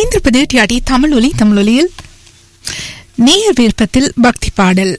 இணைந்திருப்பது டியாடி தமிழ் ஒலி தமிழ் ஒலியில் நேர் விருப்பத்தில் பக்தி பாடல்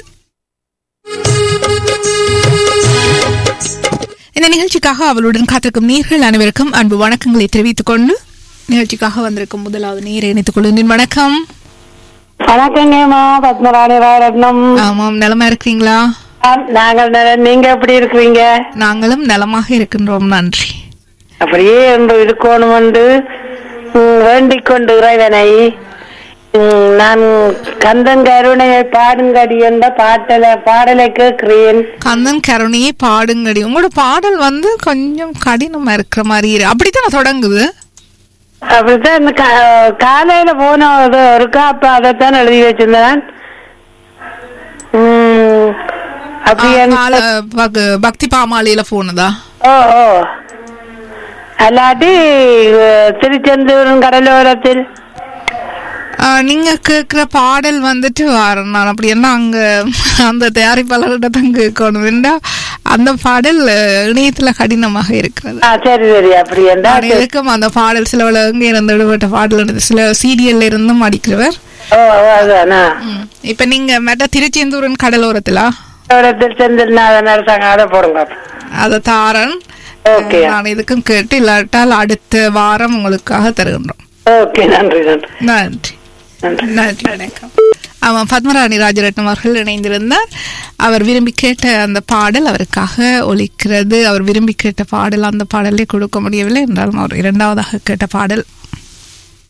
இந்த நிகழ்ச்சிக்காக அவளுடன் காத்திருக்கும் நேர்கள் அனைவருக்கும் அன்பு வணக்கங்களை தெரிவித்துக் கொண்டு நிகழ்ச்சிக்காக வந்திருக்கும் முதலாவது நேரை இணைத்துக் கொள்கின்றேன் வணக்கம் வணக்கங்கம்மா பத்மராணி ராயரத்னம் ஆமாம் நலமா இருக்கிறீங்களா ஆம், நாங்கள் நல- நீங்க எப்படி இருக்கிறீங்க நாங்களும் நலமாக இருக்கின்றோம் நன்றி அப்படியே என்று இருக்கணும் என்று ம், வேண்டிக் கொண்டு இறைவனை ம், நான் கந்தன் கருணையை பாடுங்கடி என்ற பாட்டல பாடலை கேட்கிறேன் கந்தன் கருணையை பாடுங்கடி உங்களோட பாடல் வந்து கொஞ்சம் கடினமா இருக்கிற மாதிரி இரு- அப்படித்தானே தொடங்குது அப்படித்தான் இந்த கா- காலையில போன ஒரு- ஒருக்கா அப்ப அதைத்தான் எழுதி வச்சிருந்தேன் ம், அப்படி ஆ, என்ன- கால பக- பக்தி பாமாலையில போனதா ஓ ஓ அல்லாட்டி அஹ், திருச்செந்தூரும் கடலோரத்தில் ஆ, நீங்க கேக்குற பாடல் வந்துட்டு வரேன் நான் அப்படி என்ன அங்க அந்த தயாரிப்பாளர்கிட்ட தான் கேட்கணும் வேண்டா அந்த பாடல் அஹ், இணையத்துல கடினமாக இருக்கிறது ஆ சரி சரி அப்படி என்றா நான் எதுக்கும் அந்த பாடல் சில எங்க இருந்து விடுபட்ட பாடல் இருந்து சில சீரியல்ல இருந்தும் அடிக்கிறவர் ஓ ஓ, அதானா ம். இப்ப நீங்க மெட்ட திருச்செந்தூரன் கடலோரத்திலா கடலோரத்தில் செந்தில்நாதன் அரசாங்க அதை போடுங்க அதை தாரன் ஓகே நான் இதுக்கும் கேட்டு இல்லாட்டால் அடுத்த வாரம் உங்களுக்காக தருகின்றோம் ஓகே நன்றி நன்றி நன்றி நன்றி நன்றி வணக்கம் ஆமாம் பத்மராணி ராஜரட்னம் அவர்கள் இணைந்திருந்தார் அவர் விரும்பி கேட்ட அந்த பாடல் அவருக்காக ஒலிக்கிறது அவர் விரும்பி கேட்ட பாடல் அந்த பாடலை கொடுக்க முடியவில்லை என்றாலும் அவர் இரண்டாவதாக கேட்ட பாடல்